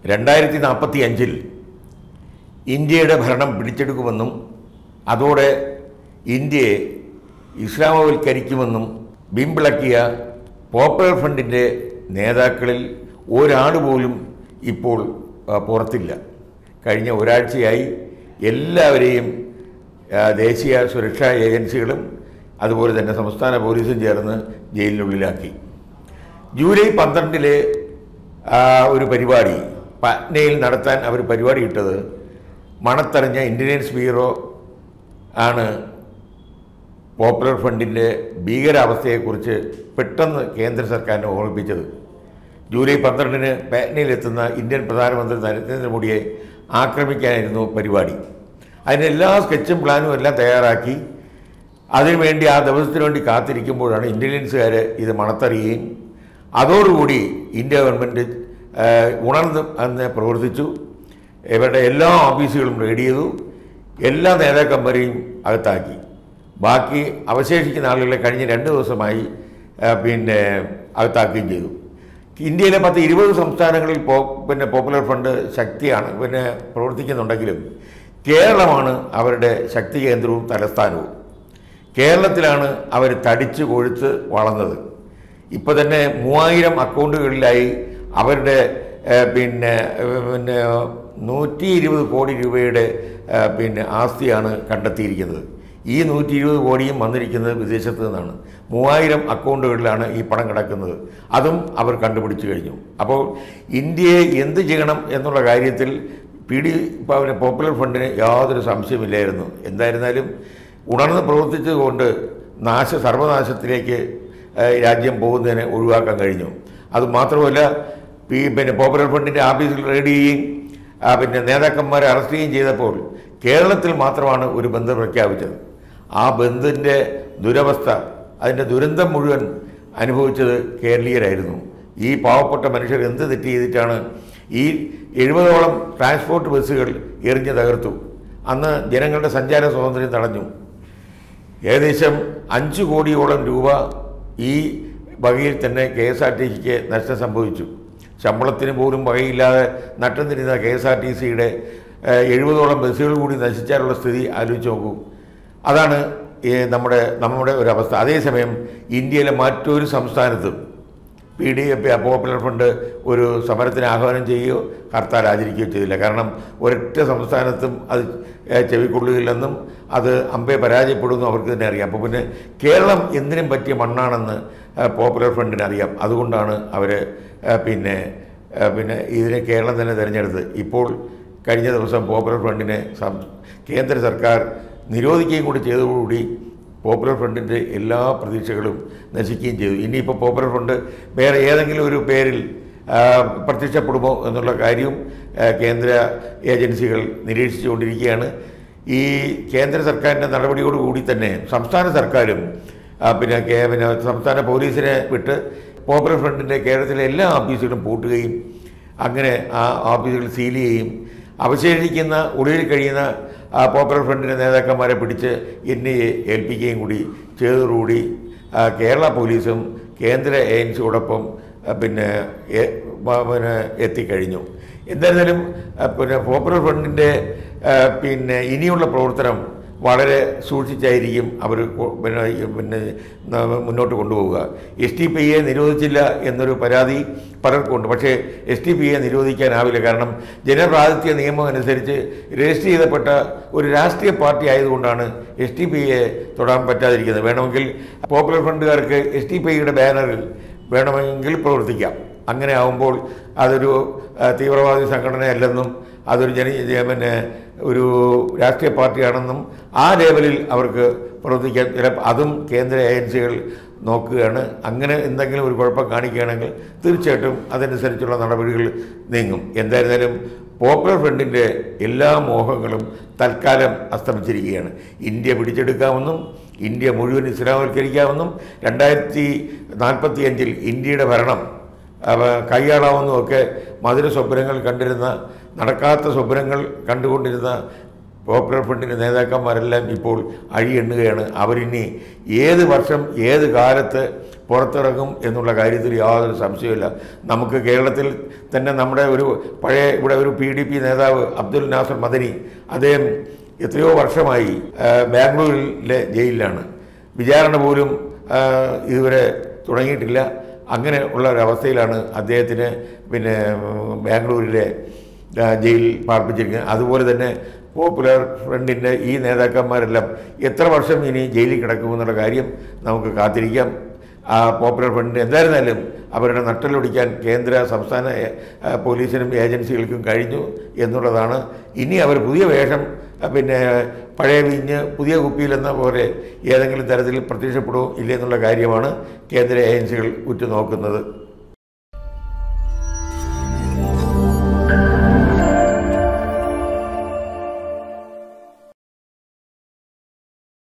രണ്ടായിരത്തി നാൽപ്പത്തി അഞ്ചിൽ ഇന്ത്യയുടെ ഭരണം പിടിച്ചെടുക്കുമെന്നും അതോടെ ഇന്ത്യയെ ഇസ്ലാമവൽക്കരിക്കുമെന്നും ബിംബിളക്കിയ പോപ്പുലർ ഫ്രണ്ടിൻ്റെ നേതാക്കളിൽ ഒരാൾ പോലും ഇപ്പോൾ ആ, പുറത്തില്ല കഴിഞ്ഞ ഒരാഴ്ചയായി എല്ലാവരെയും ആ, ദേശീയ സുരക്ഷാ ഏജൻസികളും അതുപോലെ തന്നെ സംസ്ഥാന പോലീസും ചേർന്ന് ജയിലിനുള്ളിലാക്കി ജൂലൈ പന്ത്രണ്ടിലെ ആ, ഒരു പരിപാടി പാറ്റ്നയിൽ നടത്താൻ അവർ പരിപാടി ഇട്ടത് മണത്തറിഞ്ഞ ഇൻ്റലിജൻസ് ബ്യൂറോ ആണ് പോപ്പുലർ ഫണ്ടിൻ്റെ ഭീകരാവസ്ഥയെക്കുറിച്ച് പെട്ടെന്ന് കേന്ദ്ര സർക്കാരിനെ ഓർമ്മിപ്പിച്ചത് ജൂലൈ പന്ത്രണ്ടിന് പാറ്റ്നയിലെത്തുന്ന ഇന്ത്യൻ പ്രധാനമന്ത്രി നരേന്ദ്രമോദിയെ ആക്രമിക്കാനായിരുന്നു പരിപാടി അതിന് എല്ലാ സ്കെച്ചും പ്ലാനും എല്ലാം തയ്യാറാക്കി അതിനുവേണ്ടി ആ ദിവസത്തിന് വേണ്ടി കാത്തിരിക്കുമ്പോഴാണ് ഇൻ്റലിജൻസുകാർ ഇത് മണത്തറിയുകയും അതോടുകൂടി ഇന്ത്യ ഗവൺമെൻറ് ഉണർന്ന് അന്ന് പ്രവർത്തിച്ചു ഇവരുടെ എല്ലാ ഓഫീസുകളും റെഡി ചെയ്തു എല്ലാ നേതാക്കന്മാരെയും അകത്താക്കി ബാക്കി അവശേഷിക്കുന്ന ആളുകളെ കഴിഞ്ഞ രണ്ട് ദിവസമായി ആ, പിന്നെ അകത്താക്കുകയും ചെയ്തു ഇന്ത്യയിലെ പത്ത് ഇരുപത് സംസ്ഥാനങ്ങളിൽ പോ പിന്നെ പോപ്പുലർ ഫണ്ട് ശക്തിയാണ് പിന്നെ പ്രവർത്തിക്കുന്നുണ്ടെങ്കിലും കേരളമാണ് അവരുടെ ശക്തി കേന്ദ്രവും തലസ്ഥാനവും കേരളത്തിലാണ് അവർ തടിച്ച് കൊഴുത്ത് വളർന്നത് ഇപ്പോൾ തന്നെ മൂവായിരം അക്കൗണ്ടുകളിലായി അവരുടെ ഏഹ്, പിന്നെ ഏഹ്, പിന്നെ നൂറ്റി ഇരുപത് കോടി രൂപയുടെ ഏഹ്, പിന്നെ ആസ്തിയാണ് കണ്ടെത്തിയിരിക്കുന്നത് ഈ നൂറ്റി ഇരുപത് കോടിയും വന്നിരിക്കുന്നത് വിദേശത്ത് നിന്നാണ് മൂവായിരം അക്കൗണ്ടുകളിലാണ് ഈ പണം കിടക്കുന്നത് അതും അവർ കണ്ടുപിടിച്ചു കഴിഞ്ഞു അപ്പോൾ ഇന്ത്യയെ എന്ത് ചെയ്യണം എന്നുള്ള കാര്യത്തിൽ പി ഡി പിന്നെ പോപ്പുലർ ഫണ്ടിന് യാതൊരു സംശയമില്ലായിരുന്നു എന്തായിരുന്നാലും ഉണർന്ന് പ്രവർത്തിച്ചതുകൊണ്ട് നാശ സർവനാശത്തിലേക്ക് ഏഹ്, രാജ്യം പോകുന്നതിനെ ഒഴിവാക്കാൻ കഴിഞ്ഞു അതുമാത്രമല്ല പി പിന്നെ പോപ്പുലർ ഫണ്ടിൻ്റെ ഓഫീസിൽ റെയ്ഡ് ചെയ്യുകയും ആ, പിന്നെ നേതാക്കന്മാരെ അറസ്റ്റ് ചെയ്യുകയും ചെയ്തപ്പോൾ കേരളത്തിൽ മാത്രമാണ് ഒരു ബന്ധം പ്രഖ്യാപിച്ചത് ആ ബന്ധിൻ്റെ ദുരവസ്ഥ അതിൻ്റെ ദുരന്തം മുഴുവൻ അനുഭവിച്ചത് കേരളീയരായിരുന്നു ഈ പാവപ്പെട്ട മനുഷ്യർ എന്ത് തെറ്റ് ചെയ്തിട്ടാണ് ഈ എഴുപതോളം ട്രാൻസ്പോർട്ട് ബസ്സുകൾ എറിഞ്ഞ് തകർത്തു അന്ന് ജനങ്ങളുടെ സഞ്ചാര സ്വാതന്ത്ര്യം തടഞ്ഞു ഏകദേശം അഞ്ച് കോടിയോളം രൂപ ഈ വകയിൽ തന്നെ കെ എസ് ആർ ടി സിക്ക് നഷ്ടം സംഭവിച്ചു ശമ്പളത്തിന് പോലും വകയില്ലാതെ നട്ടം തിരിഞ്ഞ കെ എസ് ആർ ടി സിയുടെ എഴുപതോളം ബസ്സുകൾ കൂടി നശിച്ചാലുള്ള സ്ഥിതി ആലോചിച്ച് നോക്കൂ അതാണ് ഈ നമ്മുടെ നമ്മുടെ ഒരു അവസ്ഥ അതേസമയം ഇന്ത്യയിലെ മറ്റൊരു സംസ്ഥാനത്തും P D F popular front ഒരു സമരത്തിന് ആഹ്വാനം ചെയ്യുകയോ ഹർത്താൽ ആചരിക്കുകയോ ചെയ്തില്ല കാരണം ഒരൊറ്റ സംസ്ഥാനത്തും അത് ഏഹ്, ചെവിക്കൊള്ളുകയില്ലെന്നും അത് അമ്പെ പരാജയപ്പെടുമെന്നും അവർക്ക് തന്നെ അറിയാം അപ്പോൾ പിന്നെ കേരളം എന്തിനും പറ്റിയ മണ്ണാണെന്ന് ഏഹ്, പോപ്പുലർ ഫണ്ടിന് അറിയാം അതുകൊണ്ടാണ് അവർ പിന്നെ ഏഹ്, പിന്നെ ഇതിനെ കേരളം തന്നെ തിരഞ്ഞെടുത്ത് ഇപ്പോൾ കഴിഞ്ഞ ദിവസം പോപ്പുലർ ഫണ്ടിനെ സം- കേന്ദ്ര സർക്കാർ നിരോധിക്കുകയും കൂടി ചെയ്തതോടുകൂടി പോപ്പുലർ ഫ്രണ്ടിൻ്റെ എല്ലാ പ്രതീക്ഷകളും നശിക്കുകയും ചെയ്തു ഇനിയിപ്പോൾ പോപ്പുലർ ഫ്രണ്ട് വേറെ ഏതെങ്കിലും ഒരു പേരിൽ ആ, പ്രത്യക്ഷപ്പെടുമോ എന്നുള്ള കാര്യവും ആ, കേന്ദ്ര ഏജൻസികൾ നിരീക്ഷിച്ചുകൊണ്ടിരിക്കുകയാണ് ഈ കേന്ദ്ര സർക്കാരിൻ്റെ നടപടിയോടുകൂടി തന്നെ സംസ്ഥാന സർക്കാരും ആ, പിന്നെ കേ- പിന്നെ സംസ്ഥാന പോലീസിനെ വിട്ട് പോപ്പുലർ ഫ്രണ്ടിൻ്റെ കേരളത്തിലെ എല്ലാ ഓഫീസുകളും പൂട്ടുകയും അങ്ങനെ ആ ഓഫീസുകൾ സീൽ ചെയ്യുകയും അവശേഷിക്കുന്ന ഒളിവിൽ കഴിയുന്ന ആ പോപ്പുലർ ഫ്രണ്ടിൻ്റെ നേതാക്കന്മാരെ പിടിച്ച് എൻ ഐ എ ഏൽപ്പിക്കുകയും കൂടി ചെയ്തതോടുകൂടി ആ, കേരള പോലീസും കേന്ദ്ര ഏജൻസിയോടൊപ്പം ആ, പിന്നെ എ- വ- പിന്നെ എത്തിക്കഴിഞ്ഞു എന്തായിരുന്നാലും ആ, പിന്നെ പോപ്പുലർ ഫ്രണ്ടിൻ്റെ ആ, പിന്നെ ഇനിയുള്ള പ്രവർത്തനം വളരെ സൂക്ഷിച്ചായിരിക്കും അവർ കൊ- പിന്നെ ഈ പിന്നെ ന- മുന്നോട്ട് കൊണ്ടുപോവുക എസ് ടി പി എ നിരോധിച്ചില്ല എന്നൊരു പരാതി പലർക്കുണ്ട് പക്ഷേ എസ് ടി പി എ നിരോധിക്കാനാവില്ല കാരണം ജനപ്രാതിനിധ്യ നിയമം അനുസരിച്ച് രജിസ്റ്റർ ചെയ്തപ്പെട്ട ഒരു രാഷ്ട്രീയ പാർട്ടി ആയതുകൊണ്ടാണ് എസ് ടി പി എ തൊടാൻ പറ്റാതിരിക്കുന്നത് വേണമെങ്കിൽ പോപ്പുലർ ഫ്രണ്ടുകാർക്ക് എസ് ടി പി ഐയുടെ ബാനറിൽ വേണമെങ്കിൽ പ്രവർത്തിക്കാം അങ്ങനെ ആവുമ്പോൾ അതൊരു ആ, തീവ്രവാദി സംഘടനയല്ലെന്നും അതൊരു ജന ജ- പിന്നെ ഒരു രാഷ്ട്രീയ പാർട്ടിയാണെന്നും ആ ലേവലിൽ അവർക്ക് പ്രവർത്തിക്കാൻ ചില അതും കേന്ദ്ര ഏജൻസികൾ നോക്കുകയാണ് അങ്ങനെ എന്തെങ്കിലും ഒരു കുഴപ്പം കാണിക്കുകയാണെങ്കിൽ തീർച്ചയായിട്ടും അതനുസരിച്ചുള്ള നടപടികൾ നീങ്ങും എന്തായിരുന്നാലും പോപ്പുലർ ഫ്രണ്ടിൻ്റെ എല്ലാ മോഹങ്ങളും തൽക്കാലം അസ്തമിച്ചിരിക്കുകയാണ് ഇന്ത്യ പിടിച്ചെടുക്കാമെന്നും ഇന്ത്യ മുഴുവൻ ഇസ്ലാമവൽക്കരിക്കാമെന്നും രണ്ടായിരത്തി നാൽപ്പത്തി അഞ്ചിൽ ഇന്ത്യയുടെ ഭരണം അവ കൈയാളാവുന്നതൊക്കെ മധുര സ്വപ്നങ്ങൾ കണ്ടിരുന്ന നടക്കാത്ത സ്വപ്നങ്ങൾ കണ്ടുകൊണ്ടിരുന്ന പോപ്പുലർ ഫ്രണ്ടിൻ്റെ നേതാക്കന്മാരെല്ലാം ഇപ്പോൾ അഴിയെണ്ണുകയാണ് അവരിനി ഏത് വർഷം ഏത് കാലത്ത് പുറത്തിറങ്ങും എന്നുള്ള കാര്യത്തിൽ യാതൊരു സംശയമില്ല നമുക്ക് കേരളത്തിൽ തന്നെ നമ്മുടെ ഒരു പഴയ ഇവിടെ ഒരു പി ഡി പി നേതാവ് അബ്ദുൽ നാസർ മദനി അദ്ദേഹം എത്രയോ വർഷമായി ആ, ബാംഗ്ലൂരിലെ ജയിലിലാണ് വിചാരണ പോലും ആ, ഇതുവരെ തുടങ്ങിയിട്ടില്ല അങ്ങനെ ഉള്ള ഒരവസ്ഥയിലാണ് അദ്ദേഹത്തിന് പിന്നെ ഉം, ബാംഗ്ലൂരിലെ ആ, ജയിലിൽ പാർപ്പിച്ചിരിക്കുന്നത് അതുപോലെ തന്നെ പോപ്പുലർ ഫ്രണ്ടിൻ്റെ ഈ നേതാക്കന്മാരെല്ലാം എത്ര വർഷം ഇനി ജയിലിൽ കിടക്കുമെന്നുള്ള കാര്യം നമുക്ക് കാത്തിരിക്കാം ആ പോപ്പുലർ ഫ്രണ്ട് എന്തായിരുന്നാലും അവരുടെ നട്ടലൊടിക്കാൻ കേന്ദ്ര സംസ്ഥാന ആ, പോലീസിനും ഏജൻസികൾക്കും കഴിഞ്ഞു എന്നുള്ളതാണ് ഇനി അവർ പുതിയ വേഷം ആ, പിന്നെ പഴയ വീഞ്ഞ് പുതിയ കുപ്പിയിലെന്ന പോലെ ഏതെങ്കിലും തരത്തിൽ പ്രത്യക്ഷപ്പെടുമോ ഇല്ലെന്നുള്ള കാര്യമാണ് കേന്ദ്ര ഏജൻസികൾ ഉറ്റുനോക്കുന്നത്